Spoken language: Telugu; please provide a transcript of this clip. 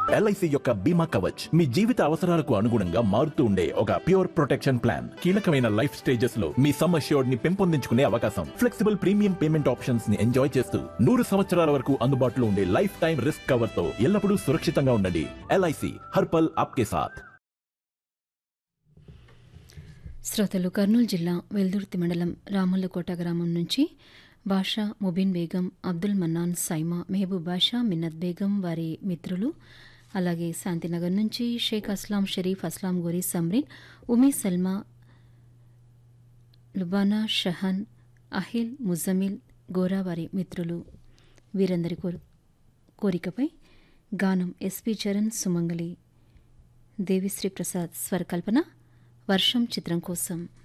ఎల్ఐసి యొక్క బీమా కవచ్ మీ జీవిత అవసరాలకు అనుగుణంగా మారుతూ ఉండే ఒక ప్యూర్ ప్రొటెక్షన్ ప్లాన్ కీలకమైన లైఫ్ స్టేజెస్ లో మీ సమ్ అష్యూర్డ్ ని పెంపొందించుకునే అవకాశం ఫ్లెక్సిబుల్ ప్రీమియం పేమెంట్ ఆప్షన్స్ ని ఎంజాయ్ చేస్తూ నూరు సంవత్సరాల వరకు అందుబాటులో ఉండే లైఫ్ టైం రిస్క్ కవర్ తో ఎల్లప్పుడూ సురక్షితంగా ఉండండి ఎల్ఐసి హర్పల్ ఆప్కే సాథ్ శ్రోతలు కర్నూలు జిల్లా వెల్దుర్తి మండలం రామల్లకోట గ్రామం నుంచి బాషా ముబీన్ బేగం అబ్దుల్ మన్నాన్ సైమా మెహబూబ్ బాషా మిన్నత్ బేగం వారి మిత్రులు అలాగే శాంతినగర్ నుంచి షేక్ అస్లాం షరీఫ్ అస్లాం గోరీ సమ్రీన్ ఉమీ సల్మా లుబానా షహన్ అహిల్ ముజమిల్ గోరా వారి మిత్రులు వీరందరి కోరి కోరికపై గానం ఎస్పి చరణ్ సుమంగలి దేవిశ్రీ ప్రసాద్ స్వరకల్పన వర్షం చిత్రం కోసం